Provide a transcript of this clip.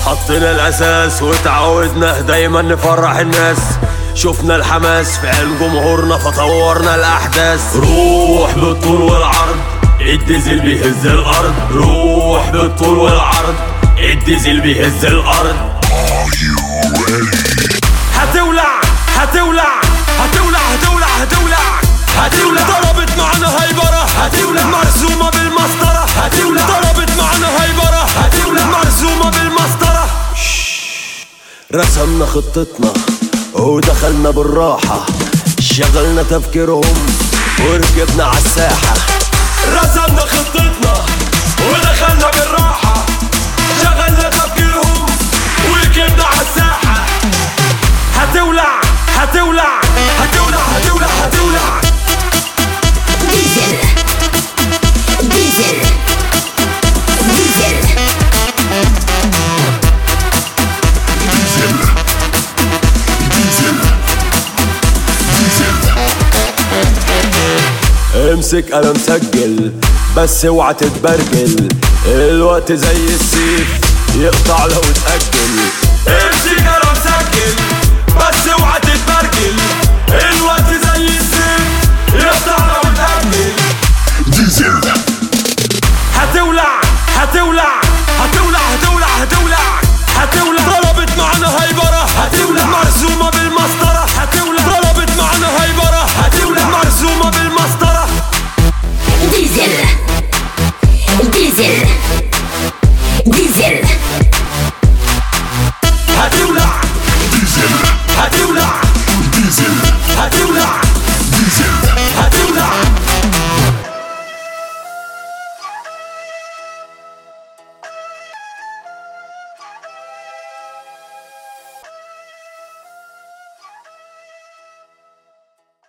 حطينا الاساس وتعودنا دايما نفرح الناس شفنا الحماس في عين جمهورنا فطورنا الاحداث روح بالطول والعرض الديزل بيهز الارض روح بالطول والعرض الديزل بيهز الارض هتولع هتولع هتولع هتولع هتولع هتولع ضربت معنا هيبرة هتولع مرسومة بالمسطرة هتولع ضربت معنا هيبرة هتولع مرسومة بالمسطرة رسمنا خطتنا ودخلنا بالراحة شغلنا تفكيرهم وركبنا عالساحة رسمنا خطتنا ودخلنا بالراحة شغلنا تفكيرهم وركبنا عالساحة هتولع هتولع هتولع هتولع هتولع ديزل ديزل ديزل امسك قلم سجل بس اوعى تتبرجل الوقت زي السيف يقطع لو اتأجل امسك قلم سجل